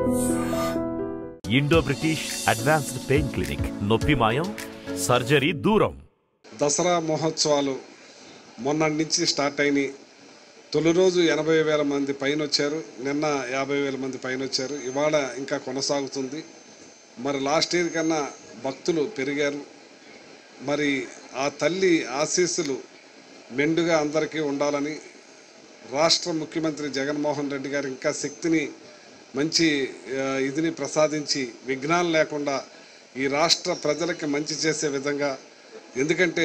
Indo British advanced pain clinic నొప్పి మాయం surgery దూరం దసరా మహోత్సవాలు మొన్నటి నుంచి స్టార్ట్ అయినాయి తొలి రోజు ఎనభై వేల మంది పైన వచ్చారు నిన్న యాభై వేల మంది పైన వచ్చారు ఇవాళ ఇంకా కొనసాగుతుంది మరి లాస్ట్ ఇయర్ కన్నా భక్తులు పెరిగారు మరి ఆ తల్లి ఆశీస్సులు మెండుగా అందరికీ ఉండాలని రాష్ట్ర ముఖ్యమంత్రి జగన్మోహన్ రెడ్డి గారు ఇంకా శక్తిని మంచి ఆ, ఇదిని ప్రసాదించి విఘ్నాలు లేకుండా ఈ రాష్ట్ర ప్రజలకి మంచి చేసే విధంగా ఎందుకంటే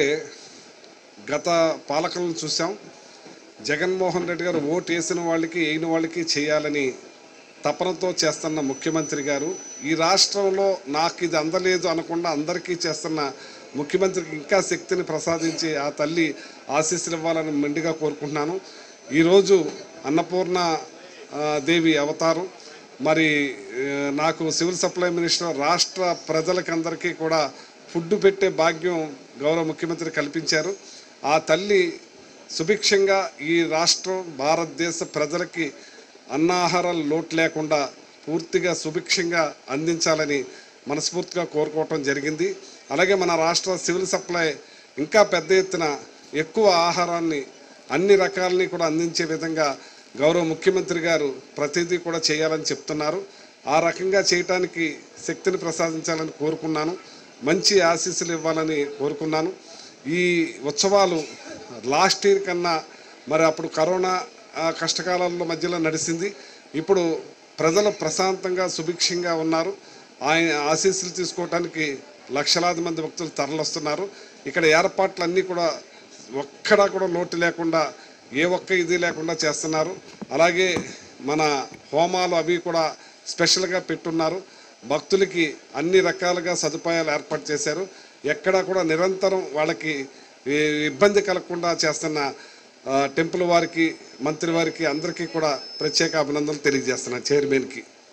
గత పాలకులను చూసాం జగన్మోహన్ రెడ్డి గారు ఓటు వేసిన వాళ్ళకి వేయని వాళ్ళకి చేయాలని తపనతో చేస్తున్న ముఖ్యమంత్రి గారు ఈ రాష్ట్రంలో నాకు ఇది అందలేదు అనకుండా అందరికీ చేస్తున్న ముఖ్యమంత్రికి ఇంకా శక్తిని ప్రసాదించి ఆ తల్లి ఆశీస్సులు ఇవ్వాలని మెండుగా కోరుకుంటున్నాను ఈరోజు అన్నపూర్ణ ఆ, దేవి అవతారం మరి ఆ, నాకు సివిల్ సప్లై మినిస్టర్ రాష్ట్ర ప్రజలకందరికీ కూడా ఫుడ్ పెట్టే భాగ్యం గౌరవ ముఖ్యమంత్రి కల్పించారు ఆ తల్లి సుభిక్షంగా ఈ రాష్ట్రం భారతదేశ ప్రజలకి అన్నాహారాలు లోటు లేకుండా పూర్తిగా సుభిక్షంగా అందించాలని మనస్ఫూర్తిగా కోరుకోవటం జరిగింది అలాగే మన రాష్ట్ర సివిల్ సప్లై ఇంకా పెద్ద ఎత్తున ఎక్కువ ఆహారాన్ని అన్ని రకాలని కూడా అందించే విధంగా గౌరవ ముఖ్యమంత్రి గారు ప్రతిదీ కూడా చేయాలని చెప్తున్నారు ఆ రకంగా చేయటానికి శక్తిని ప్రసాదించాలని కోరుకున్నాను మంచి ఆశీస్సులు ఇవ్వాలని కోరుకున్నాను ఈ ఉత్సవాలు లాస్ట్ ఇయర్ కన్నా మరి అప్పుడు కరోనా ఆ, కష్టకాలాల మధ్యలో నడిచింది ఇప్పుడు ప్రజలు ప్రశాంతంగా సుభిక్షంగా ఉన్నారు ఆయన ఆశీస్సులు తీసుకోవటానికి లక్షలాది మంది భక్తులు తరలిస్తున్నారు ఇక్కడ ఏర్పాట్లన్నీ కూడా ఒక్కడా కూడా లోటు లేకుండా ఏ ఒక్క ఇది లేకుండా చేస్తున్నారు అలాగే మన హోమాలు అవి కూడా స్పెషల్గా పెట్టున్నారు భక్తులకి అన్ని రకాలుగా సదుపాయాలు ఏర్పాటు చేశారు ఎక్కడా కూడా నిరంతరం వాళ్ళకి ఈ ఇబ్బంది కలగకుండా చేస్తున్న ఆ, టెంపుల్ వారికి మంత్రి వారికి అందరికీ కూడా ప్రత్యేక అభినందనలు తెలియజేస్తున్నాను చైర్మన్కి